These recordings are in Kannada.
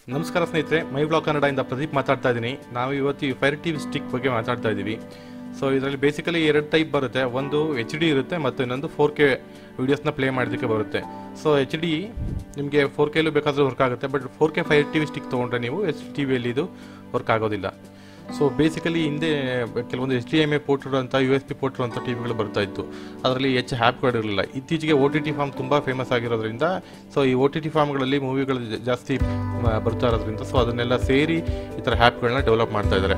ನಮಸ್ಕಾರ ಸ್ನೇಹಿತರೆ ಮೈ ಬ್ಲಾಗ್ ಕನ್ನಡದಿಂದ ಪ್ರದೀಪ್ ಮಾತಾಡ್ತಾ ಇದ್ದೀನಿ ನಾವು ಇವತ್ತು ಈ ಫೈರ್ ಟಿ ವಿ ಸ್ಟಿಕ್ ಬಗ್ಗೆ ಮಾತಾಡ್ತಾ ಇದ್ದೀವಿ ಸೊ ಇದರಲ್ಲಿ ಬೇಸಿಕಲಿ ಎರಡು ಟೈಪ್ ಬರುತ್ತೆ ಒಂದು ಎಚ್ ಡಿ ಇರುತ್ತೆ ಮತ್ತು ಇನ್ನೊಂದು ಫೋರ್ ಕೆ ವೀಡಿಯೋಸ್ನ ಪ್ಲೇ ಮಾಡೋದಕ್ಕೆ ಬರುತ್ತೆ ಸೊ ಎಚ್ ಡಿ ನಿಮಗೆ ಫೋರ್ ಕೆಲ್ಲೂ ಬೇಕಾದರೂ ವರ್ಕ್ ಆಗುತ್ತೆ but four K fire T V stick ತೊಗೊಂಡ್ರೆ ನೀವು ಎಚ್ ಟಿ ವಿಯಲ್ಲಿ ಇದು ವರ್ಕ್ ಆಗೋದಿಲ್ಲ ಸೊ ಬೇಸಿಕಲಿ ಹಿಂದೆ ಕೆಲವೊಂದು H D M A port ಇರುವಂಥ ಯು ಎಸ್ ಪಿ ಪೋರ್ಟ್ ಇರುವಂಥ ಟಿ ವಿಗಳು ಬರ್ತಾ ಇತ್ತು ಅದರಲ್ಲಿ ಹೆಚ್ಚು ಆ್ಯಪ್ಗಳು ಇರಲಿಲ್ಲ ಇತ್ತೀಚೆಗೆ ಓ ಟಿ ಟಿ ಫಾರ್ಮ್ ತುಂಬ ಫೇಮಸ್ ಆಗಿರೋದ್ರಿಂದ ಸೊ ಈ ಓ ಟಿ ಟಿ ಫಾರ್ಮ್ಗಳಲ್ಲಿ ಮೂವಿಗಳು ಜ- ಜಾಸ್ತಿ ಮ, ಬರ್ತಾ ಇರೋದ್ರಿಂದ ಸೊ ಅದನ್ನೆಲ್ಲ ಸೇರಿ ಈ ಥರ ಆ್ಯಪ್ಗಳನ್ನ ಡೆವಲಪ್ ಮಾಡ್ತಾ ಇದ್ದಾರೆ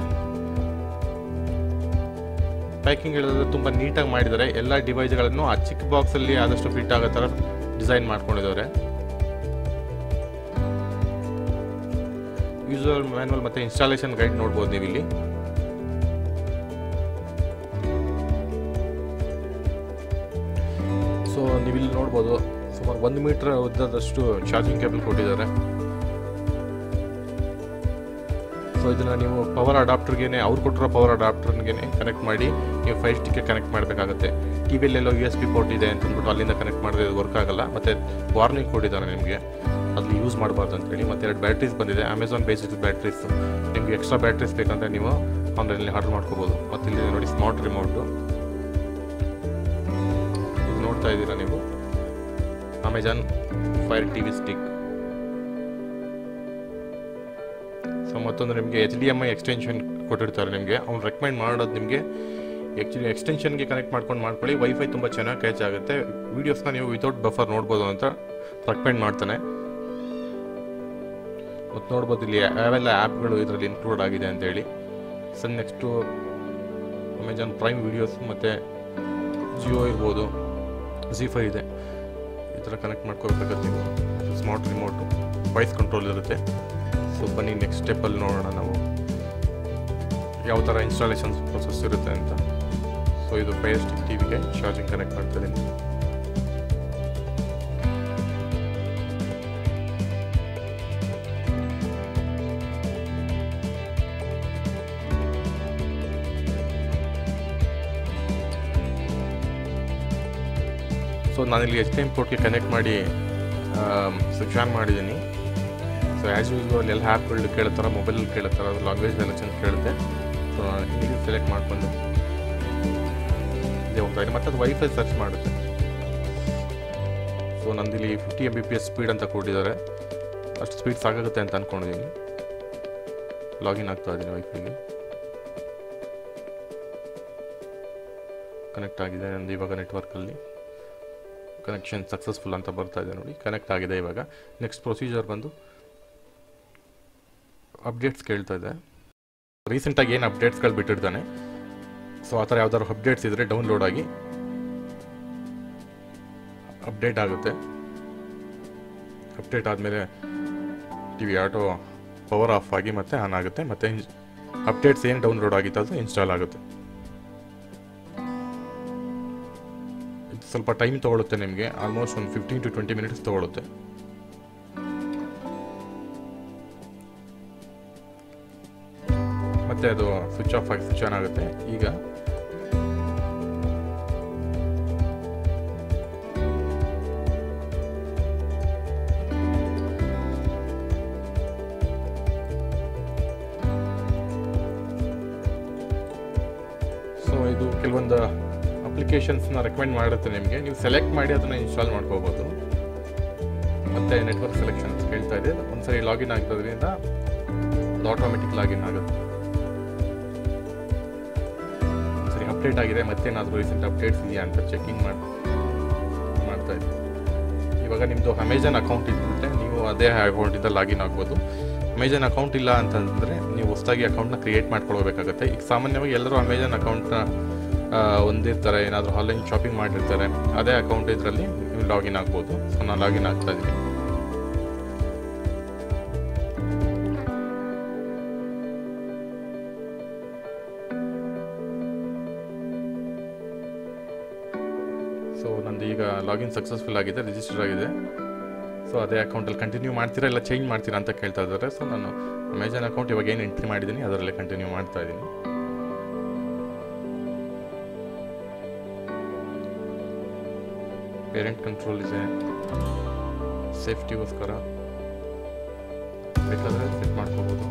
ಪ್ಯಾಕಿಂಗ್ ಹೇಳಿದ್ರೆ ತುಂಬ ನೀಟಾಗಿ ಮಾಡಿದ್ದಾರೆ ಎಲ್ಲ ಡಿವೈಸ್ಗಳನ್ನು ಆ ಚಿಕ್ಕ ಬಾಕ್ಸಲ್ಲಿ ಆದಷ್ಟು ಫಿಟ್ ಆಗೋ ಥರ ಡಿಸೈನ್ ಮಾಡ್ಕೊಂಡಿದ್ದಾರೆ ಯೂಸರ್ ಮ್ಯಾನ್ಯಲ್ ಮತ್ತು ಇನ್ಸ್ಟಾಲೇಷನ್ ಗೈಡ್ ನೋಡ್ಬೋದು ನೀವು ಇಲ್ಲಿ ಸೊ ನೀವು ಇಲ್ಲಿ ನೋಡ್ಬೋದು ಸುಮಾರು ಒಂದು ಮೀಟರ್ ಉದ್ದದಷ್ಟು ಚಾರ್ಜಿಂಗ್ ಕೇಬಲ್ ಕೊಟ್ಟಿದ್ದಾರೆ ಸೊ ಇದನ್ನು ನೀವು ಪವರ್ ಅಡಾಪ್ಟರ್ಗೆ ಅವ್ರು ಕೊಟ್ಟಿರೋ ಪವರ್ ಅಡಾಪ್ಟರ್ಗೆ ಕನೆಕ್ಟ್ ಮಾಡಿ ನೀವು ಫೈವ್ ಸ್ಟಿಕ್ಗೆ ಕನೆಕ್ಟ್ ಮಾಡಬೇಕಾಗುತ್ತೆ ಟಿ ವಿಯಲ್ಲೆಲ್ಲೋ ಯು ಎಸ್ ಪಿ ಪೋರ್ಟ್ ಇದೆ ಅಂತ ಅಂದ್ಬಿಟ್ಟು ಅಲ್ಲಿಂದ ಕನೆಕ್ಟ್ ಮಾಡಿದ್ರೆ ವರ್ಕ್ ಆಗಲ್ಲ ಮತ್ತು ವಾರ್ನಿಂಗ್ ಕೊಟ್ಟಿದ್ದಾರೆ ನಿಮಗೆ ಅಲ್ಲಿ ಯೂಸ್ ಮಾಡಬಾರ್ದು ಅಂತೇಳಿ ಮತ್ತು ಎರಡು ಬ್ಯಾಟ್ರೀಸ್ ಬಂದಿದೆ ಅಮೆಝಾನ್ ಬೇಸಿಕ್ ಬ್ಯಾಟ್ರೀಸ್ ನಿಮಗೆ ಎಕ್ಸ್ಟ್ರಾ ಬ್ಯಾಟ್ರೀಸ್ ಬೇಕಂದರೆ ನೀವು ಆನ್ಲೈನಲ್ಲಿ ಆರ್ಡರ್ ಮಾಡ್ಕೋಬೋದು ಮತ್ತು ಇಲ್ಲಿ ನೋಡಿ ಸ್ಮಾರ್ಟ್ ರಿಮೋಟು ಇದು ನೋಡ್ತಾ ಇದ್ದೀರಾ ನೀವು Amazon fire T V stick so ಮತ್ತೊಂದು ನಿಮಗೆ H D M I extension ಕೊಟ್ಟಿರ್ತಾರೆ ನಿಮಗೆ ಅವ್ನು ರೆಕಮೆಂಡ್ ಮಾಡೋದು ನಿಮಗೆ ಆ್ಯಕ್ಚುಲಿ ಎಕ್ಸ್ಟೆನ್ಷನ್ಗೆ ಕನೆಕ್ಟ್ ಮಾಡ್ಕೊಂಡು ಮಾಡ್ಕೊಳ್ಳಿ ವೈಫೈ ತುಂಬ ಚೆನ್ನಾಗಿ ಕ್ಯಾಚ್ ಆಗುತ್ತೆ ವೀಡಿಯೋಸ್ನ ನೀವು ವಿತೌಟ್ ಬಫರ್ ನೋಡ್ಬೋದು ಅಂತ ರೆಕಮೆಂಡ್ ಮಾಡ್ತಾನೆ ಮತ್ತು ನೋಡ್ಬೋದು ಇಲ್ಲಿ ಯಾವೆಲ್ಲ ಆ್ಯಪ್ಗಳು ಇದರಲ್ಲಿ ಇನ್ಕ್ಲೂಡ್ ಆಗಿದೆ ಅಂತೇಳಿ Sun next Amazon prime videos ಮತ್ತು ಜಿಯೋ ಇರ್ಬೋದು ಜಿ ಫೈ ಇದೆ ಈ ಥರ ಕನೆಕ್ಟ್ ಮಾಡ್ಕೋಬೇಕಾಗತ್ತೆ ನೀವು ಸ್ಮಾರ್ಟ್ ರಿಮೋಟು ವಾಯ್ಸ್ ಕಂಟ್ರೋಲ್ ಇರುತ್ತೆ ಸೊ ಬನ್ನಿ ನೆಕ್ಸ್ಟ್ ಸ್ಟೆಪ್ಪಲ್ಲಿ ನೋಡೋಣ ನಾವು ಯಾವ ಥರ ಇನ್ಸ್ಟಾಲೇಷನ್ ಪ್ರೊಸೆಸ್ ಇರುತ್ತೆ ಅಂತ ಸೊ ಇದು ಫೈರ್ ಸ್ಟಿಕ್ ಟಿ ವಿಗೆ ಚಾರ್ಜಿಂಗ್ ಕನೆಕ್ಟ್ ಮಾಡ್ತಿದ್ದೀನಿ ಸೊ ನಾನಿಲ್ಲಿ ಎಚ್ ಡಿ ಎಮ್ ಪೋರ್ಟ್ಗೆ ಕನೆಕ್ಟ್ ಮಾಡಿ ಸ್ವಿಚ್ ಆನ್ ಮಾಡಿದ್ದೀನಿ ಸೊ ಆ್ಯಸ್ ಯೂಸ್ವಲ್ ಎಲ್ಲ ಆ್ಯಪ್ಗಳು ಕೇಳ್ತಾರೆ ಮೊಬೈಲಲ್ಲಿ ಕೇಳ್ತಾರೆ ಅದು ಲ್ಯಾಂಗ್ವೇಜ್ ಎಲ್ಲ ಚೆನ್ನಾಗಿ ಕೇಳುತ್ತೆ ಸೊ ನಾನು ಇಂಗ್ಲೀಷ್ ಸೆಲೆಕ್ಟ್ ಮಾಡಿಕೊಂಡು ಇದೇ ಹೋಗ್ತಾ ಇದೆ ಮತ್ತು ಅದು ವೈಫೈ ಸರ್ಚ್ ಮಾಡುತ್ತೆ ಸೊ ನಂದಿಲ್ಲಿ fifty M B P S speed ಅಂತ ಕೊಟ್ಟಿದ್ದಾರೆ ಅಷ್ಟು ಸ್ಪೀಡ್ ಸಾಕಾಗುತ್ತೆ ಅಂತ ಅಂದ್ಕೊಂಡಿದ್ದೀನಿ ಲಾಗಿನ್ ಆಗ್ತಾ ಇದ್ದೀನಿ ವೈಫೈಗೆ ಕನೆಕ್ಟ್ ಆಗಿದೆ ನಂದು ಇವಾಗ ನೆಟ್ವರ್ಕಲ್ಲಿ ಕನೆಕ್ಷನ್ ಸಕ್ಸಸ್ಫುಲ್ ಅಂತ ಬರ್ತಾ ಇದೆ ನೋಡಿ ಕನೆಕ್ಟ್ ಆಗಿದೆ ಇವಾಗ ನೆಕ್ಸ್ಟ್ ಪ್ರೊಸೀಜರ್ ಬಂದು ಅಪ್ಡೇಟ್ಸ್ ಕೇಳ್ತಾ ಇದೆ ರೀಸೆಂಟಾಗಿ ಏನು ಅಪ್ಡೇಟ್ಸ್ಗಳು ಬಿಟ್ಟಿರ್ತಾನೆ ಸೊ ಆ ಥರ ಯಾವ್ದಾದ್ರು ಅಪ್ಡೇಟ್ಸ್ ಇದ್ದರೆ ಡೌನ್ಲೋಡ್ ಆಗಿ ಅಪ್ಡೇಟ್ ಆಗುತ್ತೆ ಅಪ್ಡೇಟ್ ಆದಮೇಲೆ T V auto power off ಆಗಿ ಮತ್ತೆ ಆನ್ ಆಗುತ್ತೆ ಮತ್ತು ಅಪ್ಡೇಟ್ಸ್ ಏನು ಡೌನ್ಲೋಡ್ ಆಗಿತ್ತು ಅದು ಇನ್ಸ್ಟಾಲ್ ಆಗುತ್ತೆ ಇದು ಸ್ವಲ್ಪ ಟೈಮ್ ತೊಗೊಳುತ್ತೆ ನಿಮಗೆ ಆಲ್ಮೋಸ್ಟ್ ಒಂದು ಫಿಫ್ಟೀನ್ ಟು ಟ್ವೆಂಟಿ ಮಿನಿಟ್ಸ್ ತೊಗೊಳುತ್ತೆ ಮತ್ತೆ ಅದು ಸ್ವಿಚ್ ಆಫ್ ಆಗಿ ಸ್ವಿಚ್ ಆನ್ ಆಗುತ್ತೆ ಈಗ ಸೊ ಇದು ಕೆಲವೊಂದು ಅಪ್ಲಿಕೇಶನ್ಸ್ನ ರೆಕಮೆಂಡ್ ಮಾಡುತ್ತೆ ನಿಮಗೆ ನೀವು ಸೆಲೆಕ್ಟ್ ಮಾಡಿ ಅದನ್ನು ಇನ್ಸ್ಟಾಲ್ ಮಾಡ್ಕೋಬೋದು ಮತ್ತೆ ನೆಟ್ವರ್ಕ್ ಸೆಲೆಕ್ಷನ್ ಕೇಳ್ತಾ ಇದೆ ಒಂದ್ಸರಿ ಲಾಗಿನ್ ಆಗಿರೋದ್ರಿಂದ ಅದು ಆಟೋಮೆಟಿಕ್ ಲಾಗಿನ್ ಆಗುತ್ತೆ ಸರಿ ಅಪ್ಡೇಟ್ ಆಗಿದೆ ಮತ್ತೇನಾದರೂ ರೀಸೆಂಟ್ ಅಪ್ಡೇಟ್ಸ್ ಇದೆಯಾ ಅಂತ ಚೆಕಿಂಗ್ ಮಾಡಿ ಮಾಡ್ತಾ ಇದ್ದೀನಿ ಇವಾಗ ನಿಮ್ಮದು ಅಮೆಜಾನ್ ಅಕೌಂಟ್ ಇದ್ಬಿಟ್ಟೆ ನೀವು ಅದೇ ಅಕೌಂಟಿಂದ ಲಾಗಿನ್ ಆಗ್ಬೋದು ಅಮೆಜಾನ್ ಅಕೌಂಟ್ ಇಲ್ಲ ಅಂತಂದರೆ ನೀವು ಹೊಸದಾಗಿ ಅಕೌಂಟ್ನ ಕ್ರಿಯೇಟ್ ಮಾಡ್ಕೊಳ್ಬೇಕಾಗುತ್ತೆ ಈಗ ಸಾಮಾನ್ಯವಾಗಿ ಎಲ್ಲರೂ ಅಮೆಜಾನ್ ಅಕೌಂಟ್ನ ಹೊಂದಿರ್ತಾರೆ ಏನಾದರೂ ಆನ್ಲೈನ್ ಶಾಪಿಂಗ್ ಮಾಡಿರ್ತಾರೆ ಅದೇ ಅಕೌಂಟ್ ಇದರಲ್ಲಿ ನೀವು ಲಾಗಿನ್ ಆಗ್ಬೋದು ಸೊ ನಾನು ಲಾಗಿನ್ ಆಗ್ತಾ ಇದ್ದೀನಿ ಸೊ ನಂದು ಈಗ ಲಾಗಿನ್ ಸಕ್ಸಸ್ಫುಲ್ ಆಗಿದೆ ರಿಜಿಸ್ಟರ್ ಆಗಿದೆ ಸೊ ಅದೇ ಅಕೌಂಟಲ್ಲಿ ಕಂಟಿನ್ಯೂ ಮಾಡ್ತೀರಾ ಇಲ್ಲ ಚೇಂಜ್ ಮಾಡ್ತೀರಾ ಅಂತ ಕೇಳ್ತಾ ಇದ್ದಾರೆ ಸೊ ನಾನು ಅಮೆಜಾನ್ ಅಕೌಂಟ್ ಇವಾಗ ಏನು ಎಂಟ್ರಿ ಮಾಡಿದ್ದೀನಿ ಅದರಲ್ಲೇ ಕಂಟಿನ್ಯೂ ಮಾಡ್ತಾ ಇದ್ದೀನಿ ಪೇರೆಂಟ್ ಕಂಟ್ರೋಲ್ ಇದೆ ಸೇಫ್ಟಿಗೋಸ್ಕರ ಬೇಕಾದರೆ ಸೆಟ್ ಮಾಡ್ಕೋಬೋದು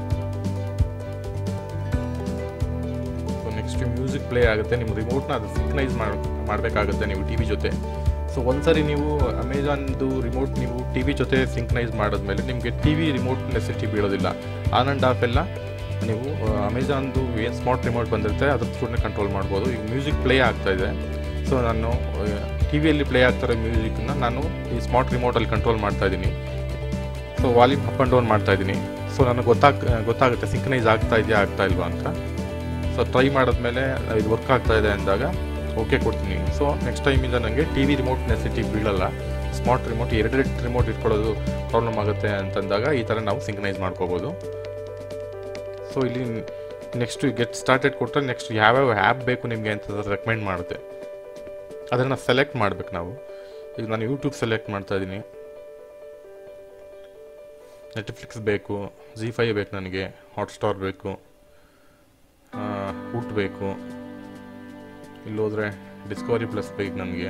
ಸೊ ನೆಕ್ಸ್ಟ್ ಮ್ಯೂಸಿಕ್ ಪ್ಲೇ ಆಗುತ್ತೆ ನಿಮ್ಮ ರಿಮೋಟ್ನ ಅದು ಸಿಂಕ್ನೈಸ್ ಮಾಡಿ ಮಾಡಬೇಕಾಗುತ್ತೆ ನೀವು ಟಿ ವಿ ಜೊತೆ ಸೊ ಒಂದ್ಸರಿ ನೀವು ಅಮೆಜಾನ್ದು ರಿಮೋಟ್ ನೀವು ಟಿ ವಿ ಜೊತೆ ಸಿಂಕ್ನೈಸ್ ಮಾಡಿದ್ಮೇಲೆ ನಿಮಗೆ ಟಿ ವಿ ರಿಮೋಟ್ ನೆಸಿಟಿ ಬೀಳೋದಿಲ್ಲ ಆನ್ ಆ್ಯಂಡ್ ಆಫ್ ಎಲ್ಲ ನೀವು ಅಮೆಜಾನ್ದು ಏನು ಸ್ಮಾರ್ಟ್ ರಿಮೋಟ್ ಬಂದಿರುತ್ತೆ ಅದ್ರ ಥ್ರೂನೇ ಕಂಟ್ರೋಲ್ ಮಾಡ್ಬೋದು ಈಗ ಮ್ಯೂಸಿಕ್ ಪ್ಲೇ ಆಗ್ತಾ ಇದೆ ಸೊ ನಾನು ಟಿ ವಿಯಲ್ಲಿ ಪ್ಲೇ ಆಗ್ತಿರೋ ಮ್ಯೂಸಿಕ್ನ ನಾನು ಈ ಸ್ಮಾರ್ಟ್ ರಿಮೋಟಲ್ಲಿ ಕಂಟ್ರೋಲ್ ಮಾಡ್ತಾ ಇದ್ದೀನಿ so volume up and down ಮಾಡ್ತಾ ಇದ್ದೀನಿ ಸೊ ನನಗೆ ಗೊತ್ತಾಗ್ ಗೊತ್ತಾಗುತ್ತೆ ಸಿಂಕ್ನೈಸ್ ಆಗ್ತಾ ಇದೆಯಾ ಆಗ್ತಾ ಇಲ್ವಾ ಅಂತ ಸೊ ಟ್ರೈ ಮಾಡಿದ್ಮೇಲೆ ಇದು ವರ್ಕ್ ಆಗ್ತಾ ಇದೆ ಅಂದಾಗ ಓಕೆ ಕೊಡ್ತೀನಿ ಸೊ ನೆಕ್ಸ್ಟ್ ಟೈಮಿಂದ ನನಗೆ ಟಿ ವಿ ರಿಮೋಟ್ ನೆಸಿಟಿ ಬೀಳಲ್ಲ ಸ್ಮಾರ್ಟ್ ರಿಮೋಟ್ ಎರಡೆರಡು ರಿಮೋಟ್ ಇಟ್ಕೊಳ್ಳೋದು ಪ್ರಾಬ್ಲಮ್ ಆಗುತ್ತೆ ಅಂತಂದಾಗ ಈ ಥರ ನಾವು ಸಿಂಕ್ನೈಸ್ ಮಾಡ್ಕೋಬೋದು ಸೊ ಇಲ್ಲಿ ನೆಕ್ಸ್ಟ್ ಗೆಟ್ ಸ್ಟಾರ್ಟೆಡ್ ಕೊಟ್ಟರೆ ನೆಕ್ಸ್ಟ್ ಯಾವ್ಯಾವ ಆ್ಯಪ್ ಬೇಕು ನಿಮಗೆ ಅಂತ ರೆಕಮೆಂಡ್ ಮಾಡುತ್ತೆ ಅದನ್ನು ಸೆಲೆಕ್ಟ್ ಮಾಡ್ಬೇಕು ನಾವು ಈಗ ನಾನು ಯೂಟ್ಯೂಬ್ ಸೆಲೆಕ್ಟ್ ಮಾಡ್ತಾ ಇದ್ದೀನಿ ನೆಟ್ಫ್ಲಿಕ್ಸ್ ಬೇಕು ಜಿ ಫೈ ಬೇಕು ನನಗೆ ಹಾಟ್ಸ್ಟಾರ್ ಬೇಕು ವುಡ್ ಬೇಕು ಇಲ್ಲೋದ್ರೆ ಡಿಸ್ಕವರಿ ಪ್ಲಸ್ ಬೇಕು ನನಗೆ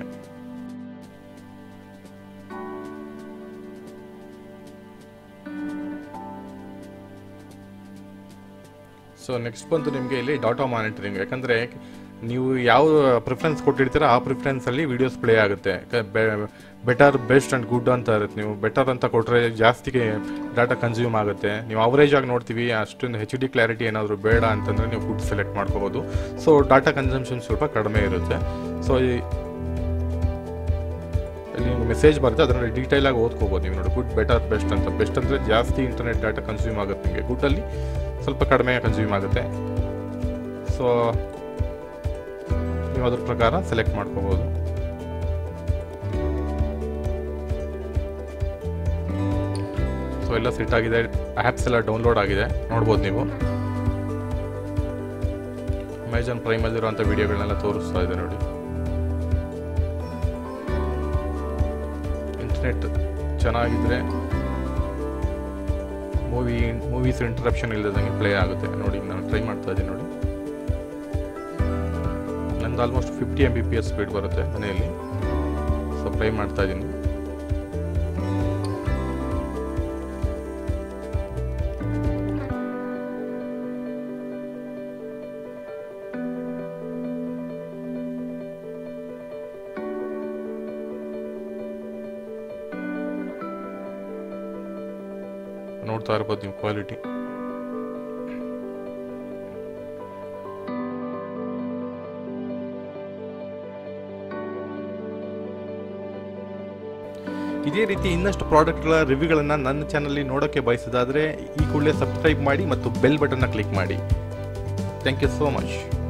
ಸೊ ನೆಕ್ಸ್ಟ್ ಬಂತು ನಿಮಗೆ ಇಲ್ಲಿ ಡಾಟಾ ಮಾನಿಟರಿಂಗ್ ಯಾಕಂದರೆ ನೀವು ಯಾವ ಪ್ರಿಫರೆನ್ಸ್ ಕೊಟ್ಟಿರ್ತೀರ ಆ ಪ್ರಿಫರೆನ್ಸಲ್ಲಿ ವೀಡಿಯೋಸ್ ಪ್ಲೇ ಆಗುತ್ತೆ ಬೆಟರ್ ಬೆಸ್ಟ್ ಆ್ಯಂಡ್ ಗುಡ್ ಅಂತ ಇರುತ್ತೆ ನೀವು ಬೆಟರ್ ಅಂತ ಕೊಟ್ಟರೆ ಜಾಸ್ತಿ ಡಾಟಾ ಕನ್ಸ್ಯೂಮ್ ಆಗುತ್ತೆ ನೀವು ಅವರೇಜ್ ಆಗಿ ನೋಡ್ತೀವಿ ಅಷ್ಟೊಂದು ಹೆಚ್ ಡಿ ಕ್ಲಾರಿಟಿ ಏನಾದರೂ ಬೇಡ ಅಂತಂದರೆ ನೀವು ಗುಡ್ ಸೆಲೆಕ್ಟ್ ಮಾಡ್ಕೋಬೋದು ಸೊ ಡಾಟಾ ಕನ್ಸಂಪ್ಷನ್ ಸ್ವಲ್ಪ ಕಡಿಮೆ ಇರುತ್ತೆ ಸೊ ಇಲ್ಲಿ ನಿಮ್ಗೆ ಮೆಸೇಜ್ ಬರುತ್ತೆ ಅದನ್ನು ಡೀಟೇಲ್ ಆಗಿ ಓದ್ಕೋಬೋದು ನೀವು ನೋಡಿ ಗುಡ್ ಬೆಟರ್ ಬೆಸ್ಟ್ ಅಂತ ಬೆಸ್ಟ್ ಅಂದರೆ ಜಾಸ್ತಿ ಇಂಟರ್ನೆಟ್ ಡಾಟಾ ಕನ್ಸ್ಯೂಮ್ ಆಗುತ್ತೆ ನಿಮಗೆ ಗುಡ್ಡಲ್ಲಿ ಸ್ವಲ್ಪ ಕಡಿಮೆ ಕನ್ಸ್ಯೂಮ್ ಆಗುತ್ತೆ ಸೊ ನೀವು ಅದ್ರ ಪ್ರಕಾರ ಸೆಲೆಕ್ಟ್ ಮಾಡ್ಕೋಬೋದು ಸೊ ಎಲ್ಲ ಸೆಟ್ ಆಗಿದೆ ಆ್ಯಪ್ಸ್ ಎಲ್ಲ ಡೌನ್ಲೋಡ್ ಆಗಿದೆ ನೋಡ್ಬೋದು ನೀವು ಅಮೆಜಾನ್ ಪ್ರೈಮಲ್ಲಿರುವಂಥ ವಿಡಿಯೋಗಳನ್ನೆಲ್ಲ ತೋರಿಸ್ತಾ ಇದೆ ನೋಡಿ ಇಂಟರ್ನೆಟ್ ಚೆನ್ನಾಗಿದ್ರೆ ಮೂವಿ ಮೂವೀಸ್ ಇಂಟರಪ್ಷನ್ ಇಲ್ಲದಂಗೆ ಪ್ಲೇ ಆಗುತ್ತೆ ನೋಡಿ ನಾನು ಟ್ರೈ ಮಾಡ್ತಾ ಇದ್ದೀನಿ ನೋಡಿ ನಂದು almost fifty M B P S speed ಬರುತ್ತೆ ಮನೆಯಲ್ಲಿ ಸೊ ಪ್ಲೇ ಮಾಡ್ತಾ ಇದ್ದೀನಿ ನೋಡ್ತಾ ಇರ್ಬೋದು ನೀವು ಕ್ವಾಲಿಟಿ ಇದೇ ರೀತಿ ಇನ್ನಷ್ಟು ಪ್ರಾಡಕ್ಟ್ಗಳ ರಿವ್ಯೂಗಳನ್ನು ನನ್ನ ಚಾನಲ್ಲಿ ನೋಡೋಕ್ಕೆ ಬಯಸಿದಾದರೆ ಈ ಕೂಡಲೇ ಸಬ್ಸ್ಕ್ರೈಬ್ ಮಾಡಿ ಮತ್ತು ಬೆಲ್ ಬಟನ್ನ ಕ್ಲಿಕ್ ಮಾಡಿ ಥ್ಯಾಂಕ್ ಯು ಸೋ ಮಚ್